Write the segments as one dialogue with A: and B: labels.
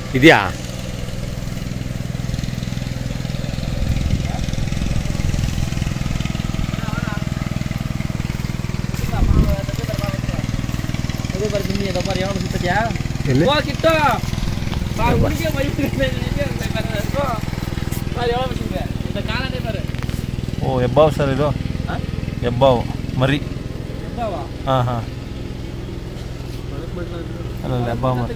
A: ಇದೆಯಾ
B: ಅದೇ ಬರ್ತೀನಿ ಅದಪ್ಪ ಯಾವ ಸಿಗ್ತದ್ಯಾ
A: ಎಲ್ಲಿ
B: ಓ ಕಿಟ್ಟು ಬಾ ಹುಡುಗಿ ಮೈ ಯಾವ ಬರ್ತಿದ್ದೆ ಇದು ಕಾಲನೇ ಬರ
C: ಓ ಹೆಬ್ಬಾವು ಸರ್ ಇದು
B: ಹಾ?
C: ಹೆಬ್ಬಾವು ಮರಿ
B: ಎಂಬಾವ
C: ಹಾಂ ಹಾಂ ಅಲ್ಲ ಹೆಬ್ಬಾವು ಮರಿ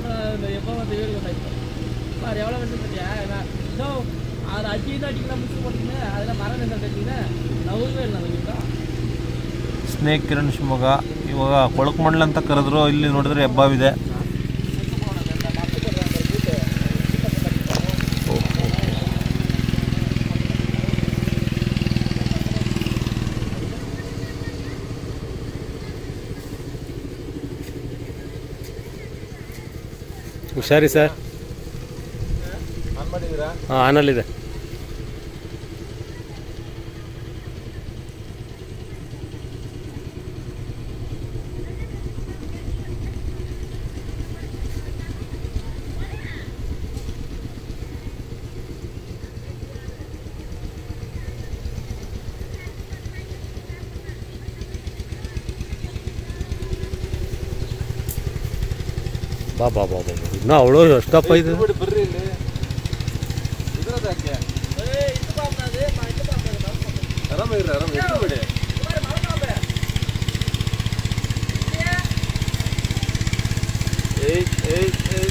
B: எவ்வளோ வந்துருக்கியா இதோ அது அஞ்சு தான் அடிக்கலாம் முடிச்சு போட்டீங்க அதில் மரம் நின்று கட்டிங்கன்னா நவுவே இல்லை அதுக்கிட்ட
C: ಸ್ನೇಕ್ ಕಿರಣ್ ಶಿವಮೊಗ್ಗ ಇವಾಗ ಕೊಳಕಮಂಡ್ಲ ಅಂತ ಕರೆದ್ರು ಇಲ್ಲಿ ನೋಡಿದ್ರೆ ಹೆಬ್ಬಾವಿದೆ
A: ಹುಷಾರಿ ಸರ್
C: ಆನ್ ಮಾಡಿದ್ದೀರಾ
A: ಹಾಂ ಆನಲ್ಲಿದೆ ಬಾ ಬಾ ಬಾ ಬಾ ಇನ್ನೂ ಅವಳು ಎಷ್ಟಪ್ಪ ಇದೆ
C: ಬಿಡಿ ಬರ್ರಿ ಇಲ್ಲಿ ಇದ್ರದ್ದು ಯಾಕೆ ಆರಾಮ ಇರ್ರಿ ಆರಾಮ ಇರ್ರಿ ಬಿಡಿ ಏಯ್ ಏಯ್ ಏಯ್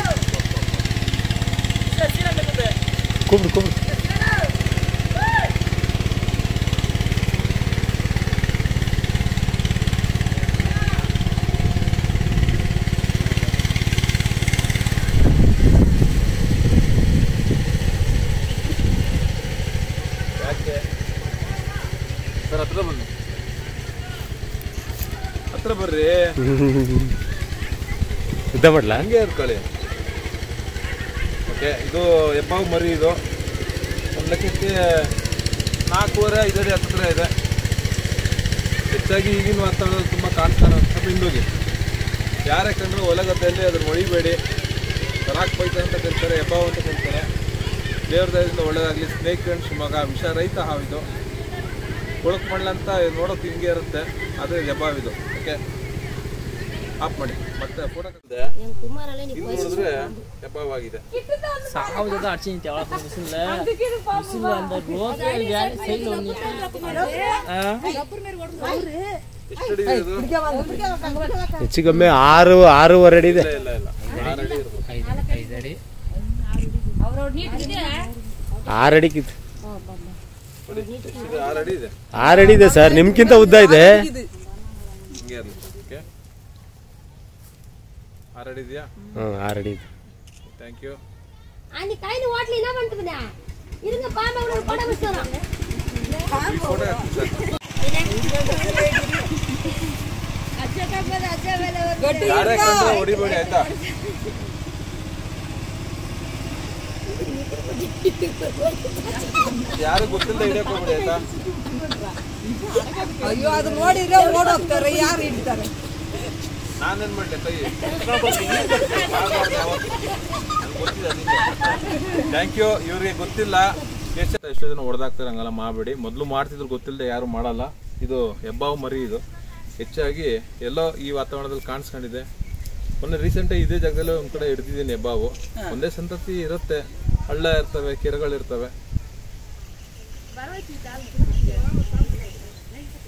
A: ಕುಬ್ರು ಕುಬ್ರು
C: ಯಾಕೆ ಸರ್ ಹತ್ರ ಬನ್ನಿ ಹತ್ರ ಬರ್ರಿ
A: ಇದ್ದ ಮಾಡ್ಲಾ
C: ಹಂಗೆ ಇರ್ಕೊಳ್ಳಿ ಓಕೆ ಇದು ಹೆಬ್ಬಾವು ಮರಿ ಇದು ಒಂದು ಲೆಕ್ಕಕ್ಕೆ ನಾಲ್ಕೂವರೆ ಐದಡಿ ಹತ್ತಿರ ಇದೆ ಹೆಚ್ಚಾಗಿ ಈಗಿನ ವಾತಾವರಣದಲ್ಲಿ ತುಂಬ ಕಾಣ್ತಾನೆ ಸ್ವಲ್ಪ ಹಿಂದೋಗಿ ಯಾರೇ ಕಂಡ್ರು ಹೊಲ ಗದ್ದೆಯಲ್ಲಿ ಅದನ್ನ ಹೊಡಿಬೇಡಿ ತರಾಕ್ ಪೈತ ಅಂತ ಕರೀತಾರೆ ಹೆಬ್ಬಾವು ಅಂತ ಕರೀತಾರೆ ದೇವ್ರ ದಯದಿಂದ ಒಳ್ಳೇದಾಗಲಿ ಸ್ನೇಕ್ ಅಂಡ್ ಶಿವಮೊಗ್ಗ ವಿಷ ರಹಿತ ಹಾವಿದು ಕೊಳಕ್ ಮಣ್ಣ ಅಂತ ನೋಡೋಕೆ ಹಿಂಗೆ ಇರುತ್ತೆ ಅದು ಹೆಬ್ಬಾವಿದು ಓಕೆ ಆಫ್ ಮಾಡಿ ಮತ್ತೆ ಫೋಟೋ ಇದು ನೋಡಿದ್ರೆ ಹೆಬ್ಬಾವಾಗಿದೆ
B: சாவுதான் அடிச்சு எவ்வளோ மிஷினில் மிஷினில் அந்த ரோஸ் சைடில் ஒன்று
C: ಎಷ್ಟು ಅಡಿ ಇದೆ ಇದು
A: ಹೆಚ್ಚು ಕಮ್ಮಿ ಆರು ಆರೂವರೆ ಅಡಿ ಇದೆ
C: ಇಲ್ಲ ಇಲ್ಲ ಇಲ್ಲ ಆರು ಅಡಿ ಇರ್ಬೋದು
B: ಐದು ಅಡಿ
A: ಆರು ಅಡಿಗಿತ್ತು
C: ನೋಡಿ, ಎಷ್ಟಿದೆ? ಆರು ಅಡಿ ಇದೆ
A: ಆರು ಅಡಿ ಇದೆ ಸರ್ ನಿಮ್ಗಿಂತ ಉದ್ದ ಇದೆ
C: ಹಿಂಗೆ ಇರಲಿ ಓಕೆ ಆರು ಅಡಿ ಇದೆಯಾ
A: ಹ್ಞೂ ಆರು ಅಡಿ ಇದೆ
C: ಥ್ಯಾಂಕ್ ಯು
D: அந்த கையில ஓட்டல என்ன பண்ணுறதுண்ணா இருங்க பாம்பை ஒரு படம் வச்சுறோம்
C: ಫೋಟೋ ಯಾರೇ ಕಂಡ್ರೆ ಹೊಡಿಬೇಡಿ ಆಯ್ತಾ ಯಾರು ಗೊತ್ತಿಲ್ಲದೆ ಹಿಡಿಯಕ್ ಹೋಗ್ಬೇಡಿ ಆಯ್ತಾ
E: ಅಯ್ಯೋ ಅದು ನೋಡಿದ್ರೆ ಓಡೋಗ್ತಾರೆ ಯಾರು ಹಿಡಿತಾರೆ
C: ನಾನೇನ್ ಮಾಡ್ಲಿ ಕೈ ಥ್ಯಾಂಕ್ ಯು ಇವ್ರಿಗೆ ಗೊತ್ತಿಲ್ಲ ಎಷ್ಟು ಎಷ್ಟು ಜನ ಹೊಡೆದಾಕ್ತಾರೆ ಹಂಗೆಲ್ಲ ಮಾಡಬೇಡಿ ಮೊದಲು ಮಾಡ್ತಿದ್ರು ಗೊತ್ತಿಲ್ಲದೆ ಯಾರು ಮಾಡಲ್ಲ ಇದು ಹೆಬ್ಬಾವು ಮರಿ ಇದು ಹೆಚ್ಚಾಗಿ ಎಲ್ಲೋ ಈ ವಾತಾವರಣದಲ್ಲಿ ಕಾಣಿಸ್ಕೊಂಡಿದೆ ಮೊನ್ನೆ ರೀಸೆಂಟಾಗಿ ಇದೇ ಜಾಗದಲ್ಲಿ ಒಂದ್ ಕಡೆ ಹಿಡ್ದಿದ್ದೀನಿ ಹೆಬ್ಬಾವು ಒಂದೇ ಸಂತತಿ ಇರುತ್ತೆ ಹಳ್ಳ ಇರ್ತವೆ ಕೆರೆಗಳಿರ್ತವೆ